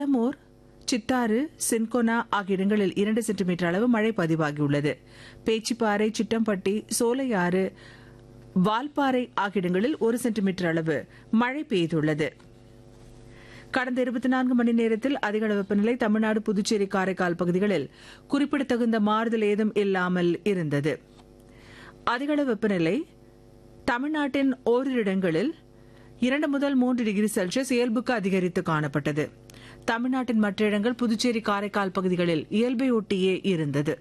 கடமூர் Chittar cinchona ஆகிய இடங்களில் இரண்டு சென்டிமீட்டர் அளவு மழை பதிவாகியுள்ளது பேச்சிப்பாறை சிட்டம்பட்டி சோலையாறு வால்பாறை ஆகிய இடங்களில் ஒரு சென்டிமீட்டர் அளவு மழை பெய்துள்ளது கடந்த இருபத்தி நான்கு மணி நேரத்தில் அதிகளவு வெப்பநிலை தமிழ்நாடு புதுச்சேரி காரைக்கால் பகுதிகளில் குறிப்பிடத்தகுந்த மாறுதல் ஏதும் இல்லாமல் இருந்தது அதிகளவு வெப்பநிலை தமிழ்நாட்டின் ஓரிரு இடங்களில் இரண்டு முதல் மூன்று டிகிரி செல்சியஸ் இயல்புக்கு அதிகரித்து காணப்பட்டது தமிழ்நாட்டின் மற்ற இடங்கள் புதுச்சேரி காரைக்கால் பகுதிகளில் இயல்பை ஒட்டியே இருந்தது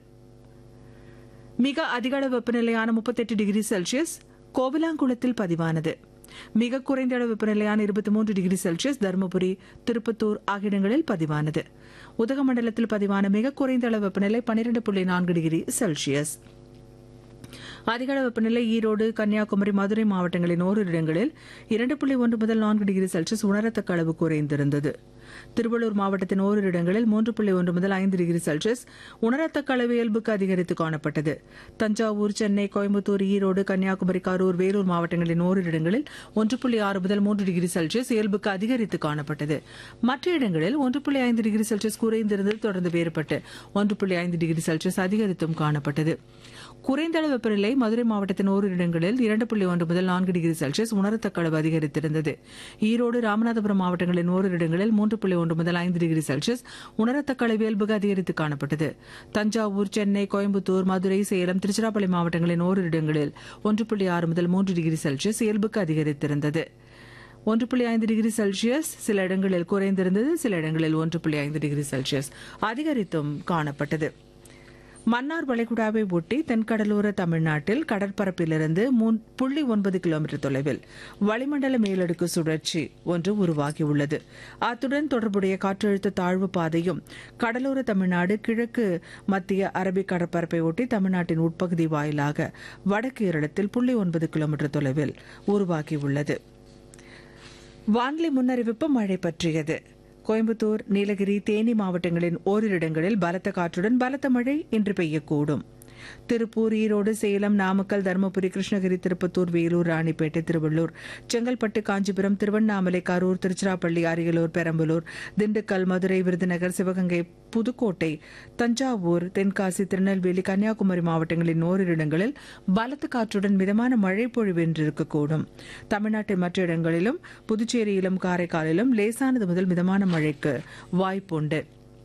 மிக அதிகளவு வெப்பநிலையான முப்பத்தெட்டு டிகிரி செல்சியஸ் கோவிலாங்குளத்தில் பதிவானது மிக குறைந்த அளவு வெப்பநிலையான இருபத்தி மூன்று டிகிரி செல்சியஸ் தருமபுரி திருப்பத்தூர் ஆகிய இடங்களில் பதிவானது உதகமண்டலத்தில் பதிவான மிக குறைந்த அளவு வெப்பநிலை பன்னிரண்டு புள்ளி நான்கு டிகிரி செல்சியஸ் அதிகளவு வெப்பநிலை ஈரோடு கன்னியாகுமரி மதுரை மாவட்டங்களின் ஓரிரு இடங்களில் இரண்டு புள்ளி ஒன்று முதல் நான்கு டிகிரி செல்சியஸ் உணரத்தக்க அளவு குறைந்திருந்தது திருவள்ளூர் மாவட்டத்தின் ஓரிரு இடங்களில் மூன்று புள்ளி ஒன்று முதல் ஐந்து டிகிரி செல்சியஸ் உணரத்தக்க அளவு இயல்புக்கு அதிகரித்து காணப்பட்டது தஞ்சாவூர் சென்னை கோயம்புத்தூர் ஈரோடு கன்னியாகுமரி கரூர் வேலூர் மாவட்டங்களின் ஓரிரு இடங்களில் ஒன்று புள்ளி ஆறு முதல் மூன்று டிகிரி செல்சியஸ் இயல்புக்கு அதிகரித்து காணப்பட்டது மற்ற இடங்களில் ஒன்று புள்ளி ஐந்து டிகிரி செல்சியஸ் குறைந்திருந்தது தொடர்ந்து வேறுபட்டு ஒன்று புள்ளி ஐந்து டிகிரி செல்சியஸ் அதிகரித்தும் காணப்பட்டது குறைந்த அளவு வெப்பநிலை மதுரை மாவட்டத்தின் ஓரிரு இடங்களில் இரண்டு புள்ளி ஒன்று முதல் நான்கு டிகிரி செல்சியஸ் உணரத்தக்க அளவு அதிகரித்திருந்தது ஈரோடு ராமநாதபுரம் மாவட்டங்களின் ஓரிரு இடங்களில் மூன்று புள்ளி ஒன்று முதல் ஐந்து டிகிரி செல்சியஸ் உணரத்தக்க அளவு இயல்புக்கு அதிகரித்து காணப்பட்டது தஞ்சாவூர் சென்னை கோயம்புத்தூர் மதுரை சேலம் திருச்சிராப்பள்ளி மாவட்டங்களின் ஓரிரு இடங்களில் ஒன்று புள்ளி ஆறு முதல் மூன்று டிகிரி செல்சியஸ் இயல்புக்கு அதிகரித்திருந்தது ஒன்று புள்ளி ஐந்து டிகிரி செல்சியஸ் சில இடங்களில் குறைந்திருந்தது சில இடங்களில் ஒன்று புள்ளி ஐந்து டிகிரி செல்சியஸ் அதிகரித்தும் காணப்பட்டது மன்னார் வளைகுடாவை ஒட்டி தென்கடலோர தமிழ்நாட்டில் கடற்பரப்பிலிருந்து புள்ளி ஒன்பது கிலோமீட்டர் தொலைவில் வளிமண்டல மேலடுக்கு சுழற்சி ஒன்று உருவாகியுள்ளது அத்துடன் தொடர்புடைய காற்றழுத்த தாழ்வு பாதையும் கடலோர தமிழ்நாடு கிழக்கு மத்திய அரபிக் கடற்பரப்பை ஒட்டி தமிழ்நாட்டின் உட்பகுதி வாயிலாக வடக்கு கேரளத்தில் புள்ளி ஒன்பது கிலோமீட்டர் தொலைவில் உருவாகியுள்ளது வானிலை முன்னறிவிப்பு மழை பற்றியது கோயம்புத்தூர் நீலகிரி தேனி மாவட்டங்களின் ஓரிரு இடங்களில் பலத்த காற்றுடன் பலத்த மழை இன்று பெய்யக்கூடும் திருப்பூர் ஈரோடு சேலம் நாமக்கல் தருமபுரி கிருஷ்ணகிரி திருப்பத்தூர் வேலூர் ராணிப்பேட்டை திருவள்ளூர் செங்கல்பட்டு காஞ்சிபுரம் திருவண்ணாமலை கரூர் திருச்சிராப்பள்ளி அரியலூர் பெரம்பலூர் திண்டுக்கல் மதுரை விருதுநகர் சிவகங்கை புதுக்கோட்டை தஞ்சாவூர் தென்காசி திருநெல்வேலி கன்னியாகுமரி மாவட்டங்களின் ஓரிரு இடங்களில் பலத்த காற்றுடன் மிதமான மழை பொழிவு என்று இருக்கக்கூடும் தமிழ்நாட்டின் மற்ற இடங்களிலும் புதுச்சேரியிலும் காரைக்காலிலும் லேசானது முதல் மிதமான மழைக்கு வாய்ப்புண்டு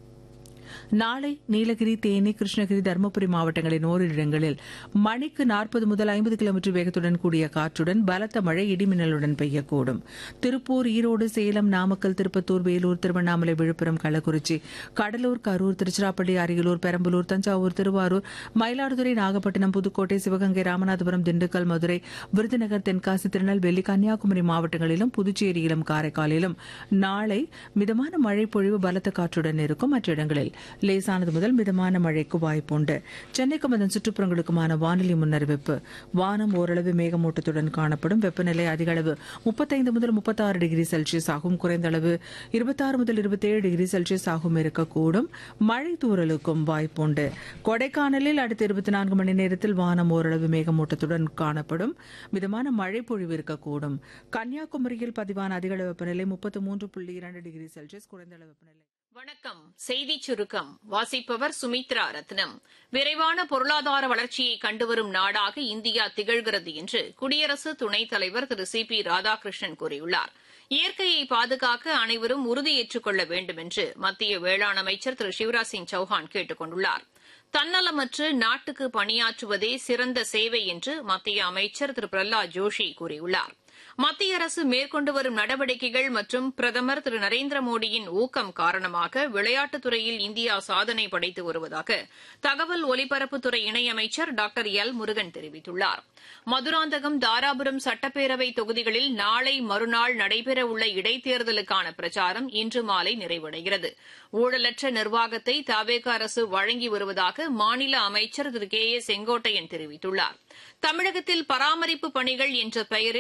நாளை நீலகிரி தேனி கிருஷ்ணகிரி தருமபுரி மாவட்டங்களின் ஓரிரு இடங்களில் மணிக்கு நாற்பது முதல் ஐம்பது கிலோமீட்டர் வேகத்துடன் கூடிய காற்றுடன் பலத்த மழை இடிமின்னலுடன் பெய்யக்கூடும் திருப்பூர் ஈரோடு சேலம் நாமக்கல் திருப்பத்தூர் வேலூர் திருவண்ணாமலை விழுப்புரம் கள்ளக்குறிச்சி கடலூர் கரூர் திருச்சிராப்பள்ளி அரியலூர் பெரம்பலூர் தஞ்சாவூர் திருவாரூர் மயிலாடுதுறை நாகப்பட்டினம் புதுக்கோட்டை சிவகங்கை ராமநாதபுரம் திண்டுக்கல் மதுரை விருதுநகர் தென்காசி திருநெல்வேலி கன்னியாகுமரி மாவட்டங்களிலும் புதுச்சேரியிலும் காரைக்காலிலும் நாளை மிதமான மழை பொழிவு பலத்த காற்றுடன் இருக்கும் மற்ற இடங்களில் லேசானது முதல் மிதமான மழைக்கு வாய்ப்புண்டு சென்னைக்கும் அதன் சுற்றுப்புறங்களுக்குமான வானிலை முன்னறிவிப்பு வானம் ஓரளவு மேகமூட்டத்துடன் காணப்படும் வெப்பநிலை அதிக அளவு முப்பத்தைந்து முதல் முப்பத்தாறு டிகிரி செல்சியஸ் ஆகும் குறைந்த அளவு இருபத்தாறு முதல் இருபத்தேழு டிகிரி செல்சியஸ் ஆகும் இருக்கக்கூடும் மழை தூறலுக்கும் வாய்ப்புண்டு கொடைக்கானலில் அடுத்த இருபத்தி நான்கு மணி நேரத்தில் வானம் ஓரளவு மேகமூட்டத்துடன் காணப்படும் மிதமான மழை பொழிவு இருக்கக்கூடும் கன்னியாகுமரியில் பதிவான அதிக அளவு வெப்பநிலை முப்பத்து மூன்று புள்ளி இரண்டு டிகிரி செல்சியஸ் குறைந்த அளவு வெப்பநிலை வணக்கம் செய்திச் சுருக்கம் வாசிப்பவர் சுமித்ரா ரத்னம் விரைவான பொருளாதார வளர்ச்சியை கண்டுவரும் நாடாக இந்தியா திகழ்கிறது என்று குடியரசு துணைத் தலைவர் திரு சி பி ராதாகிருஷ்ணன் கூறியுள்ளார் இயற்கையை பாதுகாக்க அனைவரும் உறுதியேற்றுக் கொள்ள வேண்டும் என்று மத்திய வேளாண் அமைச்சர் திரு சிவராஜ் சிங் சௌஹான் கேட்டுக் கொண்டுள்ளார் தன்னலமற்று நாட்டுக்கு பணியாற்றுவதே சிறந்த சேவை என்று மத்திய அமைச்சர் திரு பிரஹ்லாத் ஜோஷி கூறியுள்ளார் மத்திய அரசு மேற்கொண்டு வரும் நடவடிக்கைகள் மற்றும் பிரதமர் திரு நரேந்திர மோடியின் ஊக்கம் காரணமாக விளையாட்டுத் துறையில் இந்தியா சாதனை படைத்து வருவதாக தகவல் ஒலிபரப்புத்துறை இணையமைச்சர் டாக்டர் எல் முருகன் தெரிவித்துள்ளார் மதுராந்தகம் தாராபுரம் சட்டப்பேரவை தொகுதிகளில் நாளை மறுநாள் நடைபெறவுள்ள இடைத்தேர்தலுக்கான பிரச்சாரம் இன்று மாலை நிறைவடைகிறது ஊழலற்ற நிர்வாகத்தை தவேக அரசு வழங்கி வருவதாக மாநில அமைச்சர் திரு கே ஏ செங்கோட்டையன் தெரிவித்துள்ளார் தமிழகத்தில் பராமரிப்பு பணிகள் என்ற பெயரில் மின்தடை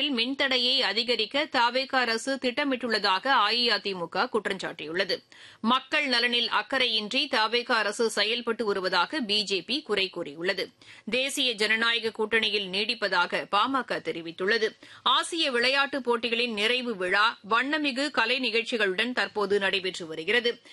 மின்தடையை அதிகரிக்க தாவேக அரசு திட்டமிட்டுள்ளதாக அஇஅதிமுக குற்றம் சாட்டியுள்ளது மக்கள் நலனில் அக்கறையின்றி தாவேக அரசு செயல்பட்டு வருவதாக பிஜேபி குறை கூறியுள்ளது தேசிய ஜனநாயக கூட்டணியில் நீடிப்பதாக பாமக தெரிவித்துள்ளது ஆசிய விளையாட்டுப் போட்டிகளின் நிறைவு விழா வண்ணமிகு கலை நிகழ்ச்சிகளுடன் தற்போது நடைபெற்று வருகிறது